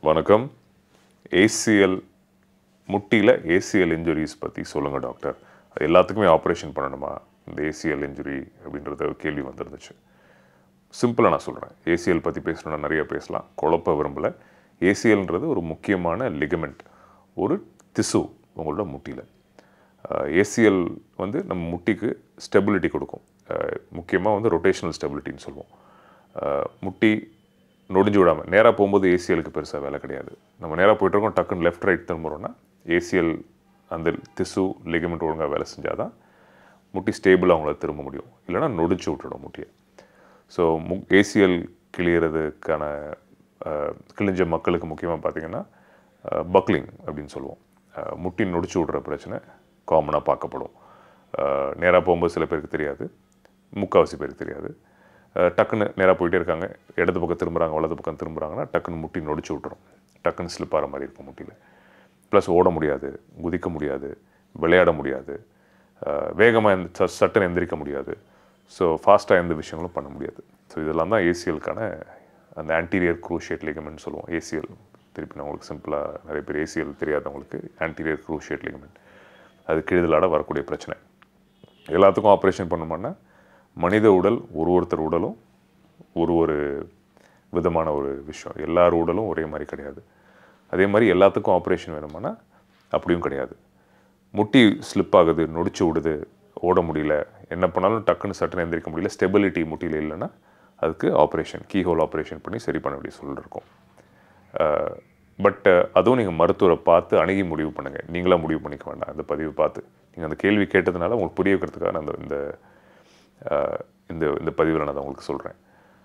வணக்கம் ACL முட்டியில் ACL injuries பற்றி சொல்லுங்கள் டாக்டர் அது எல்லாத்துக்குமே ஆப்ரேஷன் பண்ணணுமா இந்த ஏசிஎல் இன்ஜுரி அப்படின்றத ஒரு கேள்வி வந்துருந்துச்சு சிம்பிளாக நான் சொல்கிறேன் ஏசிஎல் பற்றி பேசணும்னா நிறைய பேசலாம் குழப்ப விரும்பலை ஏசிஎல்ன்றது ஒரு முக்கியமான லிகமெண்ட் ஒரு திசு உங்களோட முட்டியில் ஏசிஎல் வந்து நம்ம முட்டிக்கு ஸ்டெபிலிட்டி கொடுக்கும் முக்கியமாக வந்து ரொட்டேஷனல் ஸ்டெபிலிட்டின்னு சொல்லுவோம் அஹ் முட்டி நொடிஞ்சு விடாமல் நேராக போகும்போது ஏசிஎலுக்கு பெருசாக வேலை கிடையாது நம்ம நேராக போயிட்டுருக்கோம் டக்குன்னு லெஃப்ட் ரைட் திரும்புகிறோம்னா ஏசிஎல் அந்த திசு லிகமெண்ட் ஒழுங்காக வேலை செஞ்சால் தான் முட்டி ஸ்டேபிளாக அவங்கள திரும்ப முடியும் இல்லைன்னா நொடிச்சு விட்டுடும் முட்டியை ஸோ மு ஏசிஎல் கிளியறதுக்கான அஹ், கிழிஞ்ச மக்களுக்கு முக்கியமாக பார்த்தீங்கன்னா பக்லிங் அப்படின்னு சொல்லுவோம் அஹ், முட்டி நொடிச்சு விடுற பிரச்சனை காமனாக பார்க்கப்படும் நேராக போகும்போது சில பேருக்கு தெரியாது முக்கால்வாசி பேருக்கு தெரியாது அஹ், டக்குன்னு நேராக போயிட்டே இருக்காங்க இடது பக்கம் திரும்புகிறாங்க வலது பக்கம் திரும்புகிறாங்கன்னா டக்குன்னு முட்டி நொடிச்சு விட்டுரும் டக்குன்னு ஸ்லிப் ஆகிற மாதிரி இருக்கும் முட்டியில் ப்ளஸ் ஓட முடியாது குதிக்க முடியாது விளையாட முடியாது வேகமாக ச சட்டுன்னு எந்திரிக்க முடியாது ஸோ ஃபாஸ்ட்டாக எந்த விஷயங்களும் பண்ண முடியாது ஸோ இதெல்லாம் தான் ஏசிஎலுக்கான அந்த ஆன்டீரியர் க்ரூஷியேட் லிகமெண்ட் சொல்லுவோம் ஏசிஎல் திருப்பி நான் உங்களுக்கு சிம்பிளாக நிறைய பேர் ஏசிஎல் தெரியாதவங்களுக்கு ஆன்டீரியர் க்ரூஷியேட் லிகமெண்ட் அது கிழிதலாட வரக்கூடிய பிரச்சனை எல்லாத்துக்கும் ஆப்ரேஷன் பண்ணோம்னா மனித உடல் ஒரு ஒருத்தர் உடலும் ஒரு ஒரு விதமான ஒரு விஷயம் எல்லார் உடலும் ஒரே மாதிரி கிடையாது அதே மாதிரி எல்லாத்துக்கும் ஆப்ரேஷன் வேணுமானா அப்படியும் கிடையாது முட்டி ஸ்லிப் ஆகுது நொடிச்சு விடுது ஓட முடியல என்ன பண்ணாலும் டக்குன்னு சட்டுன்னு எந்திரிக்க முடியல ஸ்டெபிலிட்டி முட்டியில் இல்லைன்னா அதுக்கு ஆப்ரேஷன் கீஹோல் ஆப்ரேஷன் பண்ணி சரி பண்ண வேண்டிய சூழல் இருக்கும் பட் அதுவும் நீங்கள் மருத்துவரை பார்த்து அணுகி முடிவு பண்ணுங்கள் நீங்களாக முடிவு பண்ணிக்க வேண்டாம் அந்த பதிவு பார்த்து நீங்கள் அந்த கேள்வி கேட்டதுனால உங்களுக்கு புரிய வைக்கிறதுக்காக நான் அந்த இந்த அஹ், இந்த இந்த பதிவில் நான் அதை உங்களுக்கு சொல்கிறேன்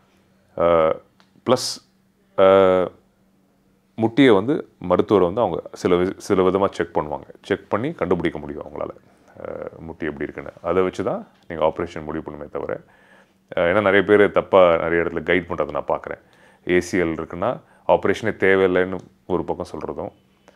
ப்ளஸ் முட்டியை வந்து மருத்துவர் வந்து அவங்க சில வி- சில விதமாக செக் பண்ணுவாங்க செக் பண்ணி கண்டுபிடிக்க முடியும் அவங்களால அஹ், முட்டி எப்படி இருக்குன்னு அதை வச்சு தான் நீங்கள் ஆப்ரேஷன் முடிவு பண்ணுமே தவிர அஹ், ஏன்னா நிறைய பேர் தப்பாக நிறைய இடத்துல கைட் பண்ணுறதை நான் பார்க்குறேன் ஏசிஎல் இருக்குன்னா ஆப்ரேஷனே தேவையில்லைன்னு ஒரு பக்கம் சொல்கிறதும்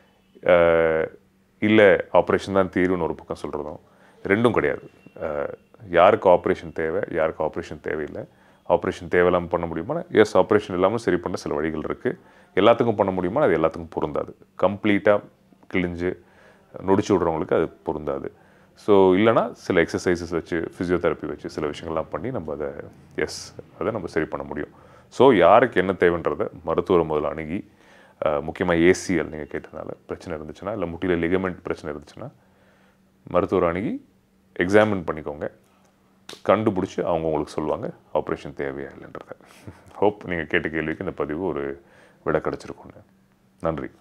இல்லை ஆப்ரேஷன் தான் தீர்வுன்னு ஒரு பக்கம் சொல்கிறதும் ரெண்டும் கிடையாது அஹ், யாருக்கு ஆப்ரேஷன் தேவை யாருக்கு ஆப்ரேஷன் தேவையில்லை ஆப்ரேஷன் தேவையில்லாமல் பண்ண முடியுமா எஸ் ஆப்ரேஷன் இல்லாமல் சரி பண்ண சில வழிகள் இருக்குது எல்லாத்துக்கும் பண்ண முடியுமா அது எல்லாத்துக்கும் பொருந்தாது கம்ப்ளீட்டாக கிழிஞ்சு நொடிச்சு விடுறவங்களுக்கு அது பொருந்தாது ஸோ இல்லைனா சில எக்ஸசைசஸ் வச்சு ஃபிசியோதெரப்பி வச்சு சில விஷயங்கள்லாம் பண்ணி நம்ம அதை எஸ் அதை நம்ம சரி பண்ண முடியும் ஸோ யாருக்கு என்ன தேவைன்றதை மருத்துவரை முதல்ல அணுகி முக்கியமாக ஏசிஎல் நீங்கள் கேட்டதுனால பிரச்சனை இருந்துச்சுன்னா இல்லை முட்டியில் லிகமெண்ட் பிரச்சனை இருந்துச்சுன்னா மருத்துவர் அணுகி எக்ஸாமின் பண்ணிக்கோங்க கண்டுபிடிச்சி அவங்க உங்களுக்கு சொல்லுவாங்க ஆப்ரேஷன் தேவையா இல்லைன்றத ஹோப் நீங்கள் கேட்ட கேள்விக்கு இந்த பதிவு ஒரு விட கிடச்சிருக்குன்னு நன்றி